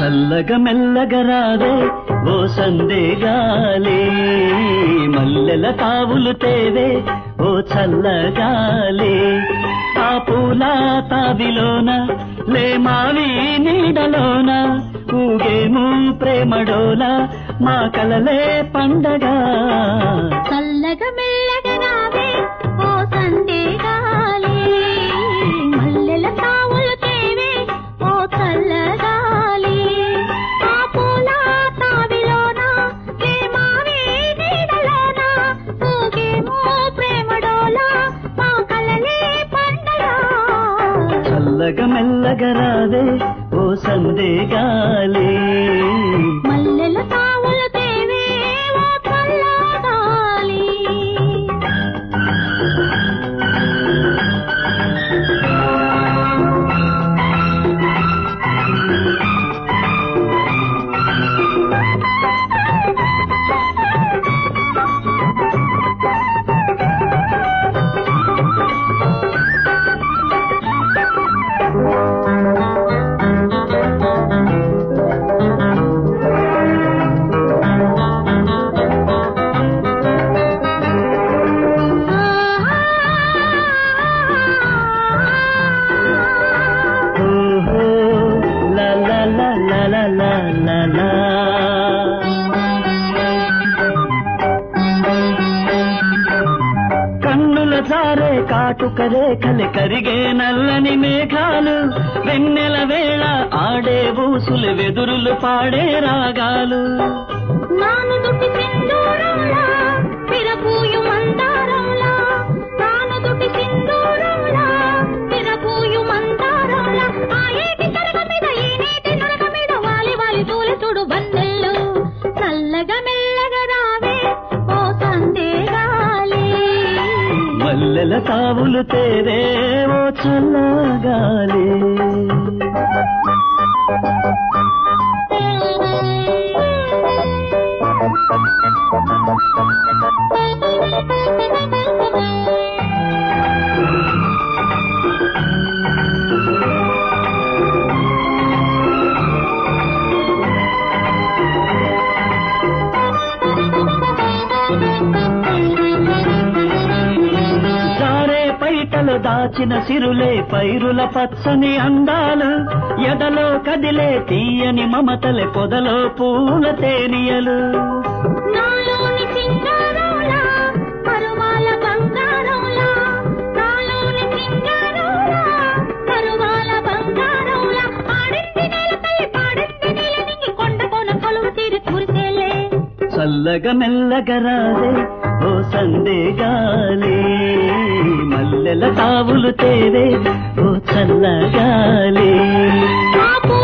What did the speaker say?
చల్లగా మెల్లగా రావే ఓ సందేగాలి మల్లెల తావులు తేవే ఓ చల్లగాలి ఆ పూల తావిలోన లేమావి నీడలోన ఊగేము ప్రేమడోల మా కలలే పండగ చల్లగా మెల్లగా రావే ఓ సందేగాలి మల్లెల తావులు తేవే ఓ చల్లగాలి ఆ పూల తావిలోన ప్రేమావి నీడలోన ఊగేమో ప్రేమడోల మా కలలే పండగ చల్లగా మెల్లగా రావే ఓ సందేగాలి మల్లెల తావులు తేవే ఓ చల్లగాలి ఓహో లా లా లా లా లా లా లా లా. కన్నుల జారే కాటుక రేఖలు కరిగే నల్లని మేఘాలు వెన్నెల వేళ ఆడే ఊసులు వెదురులు పాడే రాగాలు నాను దుటి సింధూరంలా విరబూయు మందారంలా నాను దుటి సింధూరంలా విరబూయు మందారంలా ఆ ఏటి తరగ మీద ఈ నీటి నడక మీద వాలి వాలి తూలి చూడు బందెల్లు చల్లగా మెల్లగా రావే ఓ సందేగాలి మల్లెల తావులు తేరే ఓ చల్లగాలి జారే పైటలు దాచిన సిరులే పైరుల పచ్చని అందాలు ఎదలో కదిలే తీయని మమతలే పొదలో పూల తేనియలు నాలోని సింగారంలా పరువాల బంగారంలా నాలోని సింగారంలా పరువాల బంగారంలా ఆడింది నేలపై పాడింది నీలనికి కొండ కొన కొలువు తీరి కురిసేలే చల్లగా మెల్లగా రాదే ఓ సందేగాలి మల్లెల తావులు తేరే ఓ చల్లగాలి ఆ పూల